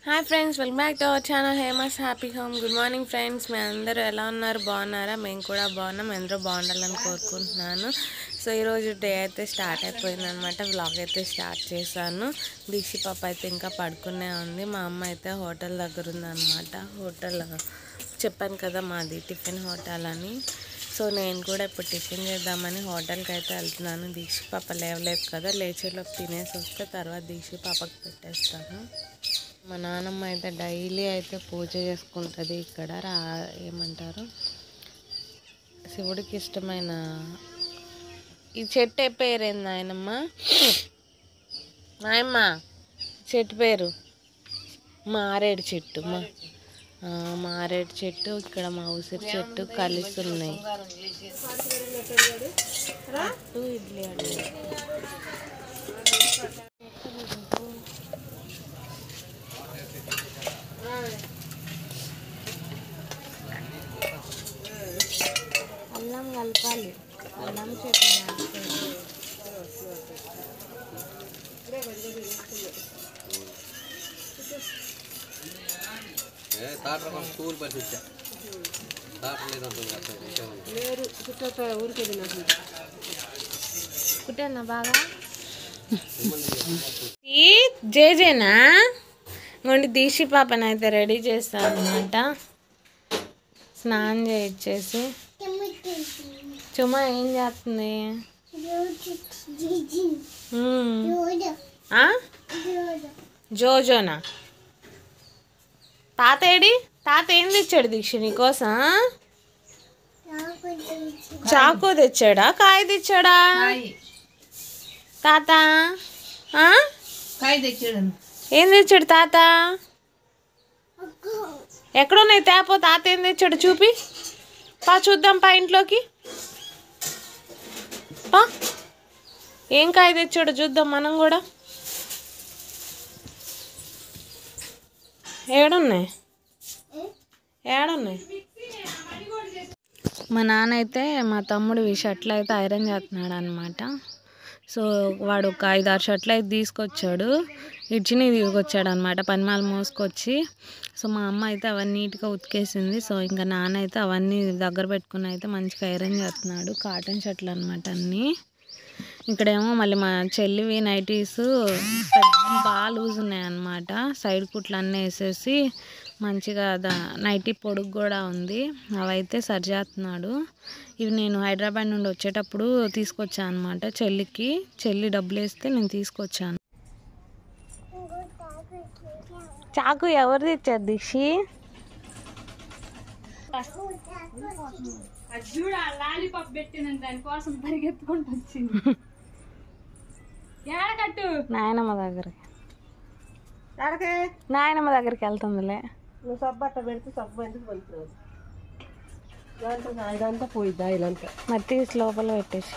Hi friends welcome back to our channel హేమస్ happy home good morning friends మీ అందరూ ఎలా ఉన్నారు బాగున్నారా మేము కూడా బాగున్నాం అందరూ బాగుండాలని కోరుకుంటున్నాను సో ఈరోజు డే అయితే స్టార్ట్ అయిపోయింది అనమాట వ్లాగ్ అయితే స్టార్ట్ చేశాను దీక్షి పాప అయితే ఇంకా పడుకునే ఉంది మా అమ్మ అయితే హోటల్ దగ్గర ఉందన్నమాట హోటల్ చెప్పాను కదా మాది టిఫిన్ హోటల్ అని సో నేను కూడా ఇప్పుడు టిఫిన్ చేద్దామని హోటల్కి అయితే వెళ్తున్నాను దీక్షి పాప లేవలేదు కదా లేచేలోపు తినేసి వస్తే తర్వాత దీక్షి పాపకి పెట్టేస్తాను మా నాన్నమ్మ అయితే డైలీ అయితే పూజ చేసుకుంటుంది ఇక్కడ రా ఏమంటారు శివుడికి ఇష్టమైన ఈ చెట్టు ఏ పేరేంది నాయనమ్మ నాయమ్మ చెట్టు పేరు మారేడు చెట్టు మా ఆ, మారేడు చెట్టు ఇక్కడ మా ఉసిరి చెట్టు కలిసి ఉన్నాయి అట్టు ఇడ్లీ అడ్డు అల్లం కలపాలి అల్లం చట్నీ నడిపేది. తాటర స్కూల్ బస్ వచ్చా తాటర లేదంటుంది కుట్టానా బాగా ఈ జేజేనా ఇంకోండి దీక్షి పాపని అయితే రెడీ చేస్తాను అనమాట స్నానం చేయించేసి చుమ్మా ఏం చేస్తుంది మ్మ్. ఆ? జోజోనా తాత ఏడి తాత ఏం తెచ్చాడు దీక్ష నీకోసం చాకు తెచ్చాడా కాయ తెచ్చాడా తాత ఆ? కాయ తెచ్చాడు ఏం తెచ్చాడు తాత ఎక్కడున్నాయి తేపో తాత ఏం తెచ్చాడు చూపి పా చూద్దాం పా ఇంట్లోకి పా ఏం కాయ తెచ్చాడు చూద్దాం మనం కూడా ఏడున్నాయి ఏడున్నాయి మా నాన్న అయితే మా తమ్ముడు షర్ట్లు అయితే ఐరన్ చేస్తున్నాడు అనమాట సో వాడు ఒక ఐదు ఆరు షర్ట్లు అయితే తీసుకొచ్చాడు ఇడ్చిని తీసుకొచ్చాడు అనమాట పనిమాలు మోసుకొచ్చి సో మా అమ్మ అయితే అవన్నీ నీట్గా ఉతికేసింది సో ఇంకా నాన్న అయితే అవన్నీ దగ్గర పెట్టుకుని అయితే మంచిగా ఐరన్ చేస్తున్నాడు కాటన్ షర్ట్లు అనమాట అన్నీ ఇక్కడేమో మళ్ళీ మా చెల్లివి నైటీస్ బాగా లూజ్ ఉన్నాయి అన్నమాట సైడ్ కుట్లు అన్నీ వేసేసి మంచిగా దా నైటీ పొడుగు కూడా ఉంది అవైతే సరిచేస్తున్నాడు ఇవి నేను హైదరాబాద్ నుండి వచ్చేటప్పుడు తీసుకొచ్చాను అనమాట చెల్లికి చెల్లి డబ్బులు వేస్తే నేను తీసుకొచ్చాను చాకు ఎవరు తెచ్చారు దిక్షి లాలీపాప్ పెట్టిన దానికోసం పరిగెత్తుకుంటూ వచ్చింది ఏడకట్టు నాయనమ్మ దగ్గరికి నాయనమ్మ దగ్గరికి వెళ్తుందిలే నువ్వు సబ్బు అట్ట పెడితే సబ్బు ఎందుకు పలుకుతుంది దాంట్లో ఇదంతా పోయిద్దా ఇదంతా మరి తీసి లోపల పెట్టేసి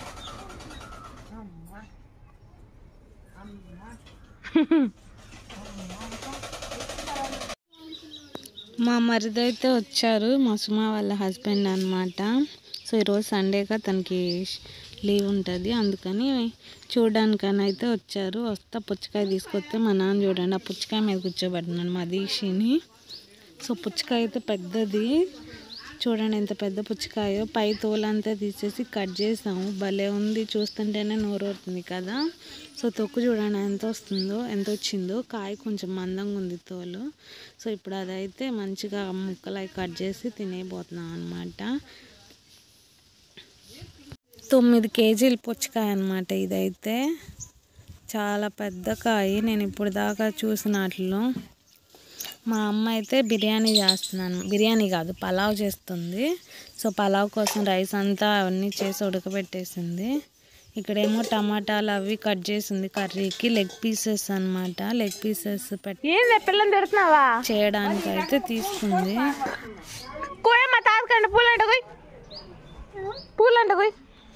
మా మరిది అయితే వచ్చారు మా సుమా వాళ్ళ హస్బెండ్ అనమాట సో ఈరోజు సండేగా తనకి లీవ్ ఉంటుంది అందుకని చూడడానికని అయితే వచ్చారు వస్తా పుచ్చకాయ తీసుకొస్తే మా నాన్న చూడండి ఆ పుచ్చకాయ మీద కూర్చోబెట్టినాడు మా దీక్షిని సో పుచ్చకాయ అయితే పెద్దది చూడండి ఎంత పెద్ద పుచ్చకాయో పై తోలంతా తీసేసి కట్ చేసాము భలే ఉంది చూస్తుంటేనే నోరూరుతుంది కదా సో తొక్కు చూడండి ఎంత వస్తుందో ఎంత వచ్చిందో కాయ కొంచెం మందంగా ఉంది తోలు సో ఇప్పుడు అదైతే మంచిగా ముక్కలు అవి కట్ చేసి తినేయబోతున్నాం అనమాట తొమ్మిది కేజీల పుచ్చకాయ అనమాట ఇదైతే చాలా పెద్ద కాయ నేను ఇప్పుడు దాకా చూసిన వాటిలో మా అమ్మ అయితే బిర్యానీ చేస్తున్నాను బిర్యానీ కాదు పలావ్ చేస్తుంది సో పలావ్ కోసం రైస్ అంతా అవన్నీ చేసి ఉడకబెట్టేసింది ఇక్కడేమో టమాటాలు అవి కట్ చేసింది కర్రీకి లెగ్ పీసెస్ అన్నమాట లెగ్ పీసెస్ పెట్టి పిల్లలు తిడుతున్నావా చేయడానికి అయితే తీసుకుంది కోయమ్మ తాతకండి పూలంట కోయ్ పూలంట కోయ్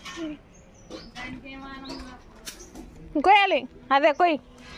కోయాలి అదే కోయ్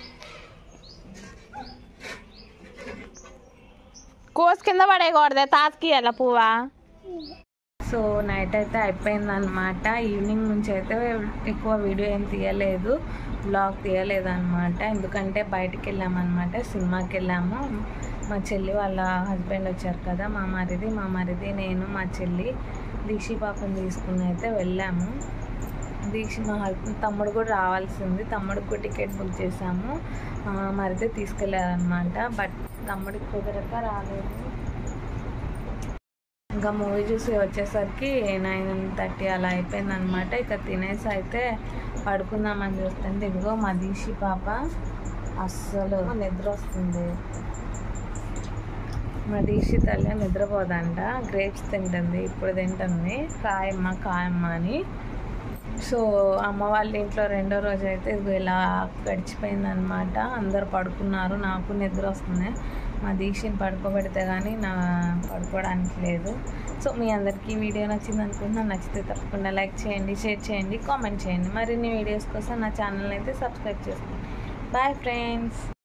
కోసి కింద పడేయకూడదే తాతకి అలా పువ్వా సో నైట్ అయితే అయిపోయింది అనమాట ఈవినింగ్ నుంచి అయితే ఎక్కువ వీడియో ఏం తీయలేదు బ్లాగ్ తీయలేదు అనమాట ఎందుకంటే బయటికి వెళ్ళామన్నమాట సినిమాకి వెళ్ళాము మా చెల్లి వాళ్ళ హస్బెండ్ వచ్చారు కదా మా మరిది మా మరిది నేను మా చెల్లి దీక్షి పాపని తీసుకుని అయితే వెళ్ళాము దీక్ష మా హస్బెండ్ తమ్ముడు కూడా రావాల్సింది తమ్ముడికి కూడా టికెట్ బుక్ చేసాము ఆ, మరిది తీసుకెళ్ళారనమాట బట్ తమ్ముడికి కుదరక రాలేదు ఇంకా మూవీ చూసి వచ్చేసరికి నైన్ థర్టీ అలా అయిపోయింది అనమాట ఇక తినేసి అయితే పడుకుందామని చూస్తుంటే ఇదిగో మా దీషి పాప అస్సలు నిద్ర వస్తుంది మా దీషి తల్లి నిద్రపోదంట గ్రేప్స్ తింటుంది ఇప్పుడు తింటుంది కాయమ్మ కాయమ్మ అని సో అమ్మ వాళ్ళ ఇంట్లో రెండో రోజు అయితే ఇది ఇలా గడిచిపోయింది అనమాట అందరు పడుకున్నారు నాకు నిద్ర వస్తుంది మా దీక్షని పడుకోబెడితే కానీ నా పడుకోవడానికి లేదు సో మీ అందరికీ ఈ వీడియో నచ్చింది అనుకుంటున్నాను నచ్చితే తప్పకుండా లైక్ చేయండి షేర్ చేయండి కామెంట్ చేయండి మరిన్ని వీడియోస్ కోసం నా ఛానల్ అయితే సబ్స్క్రైబ్ చేసుకోండి బాయ్ ఫ్రెండ్స్